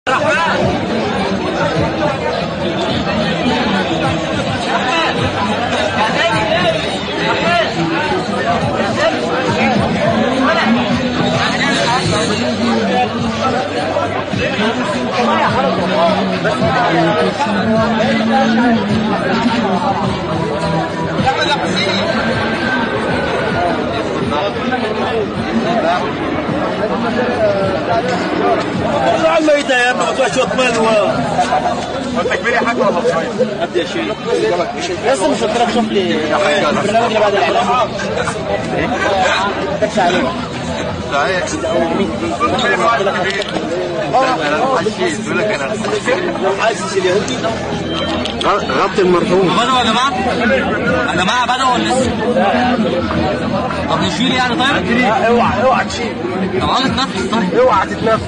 لعل يا ابني ما شوط مال وانت كبير يا حاج ولا صغير؟ قد يا شيخ لسه مش قلت لك شوف لي البرنامج اللي بعد الاعلان ما كانش عليه صحيح انا حشيت بيقول لك انا حاسس اليهودي غبط المرحوم بدأوا يا جماعة؟ يا جماعة بدأوا ولا لسه؟ طب نشيل يعني طيب؟ اوعى اوعى تشيل طب عاوز اتنفس طيب اوعى تتنفس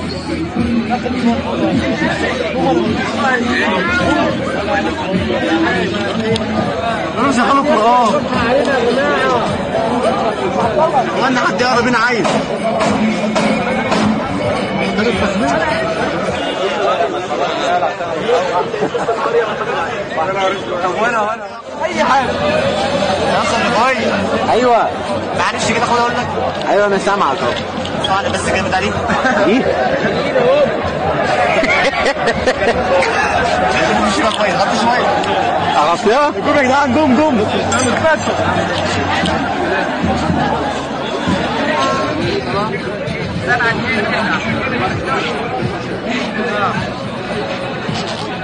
انا شغال القران وانا حد يقرب هنا عايز اي حاجه يا صديقي ايوه معلش كده خد اقول لك ايوه انا سامعك اهو انا بس كده عليك ايه شويه غطي شويه اغطيها قوم يا جدعان قوم قوم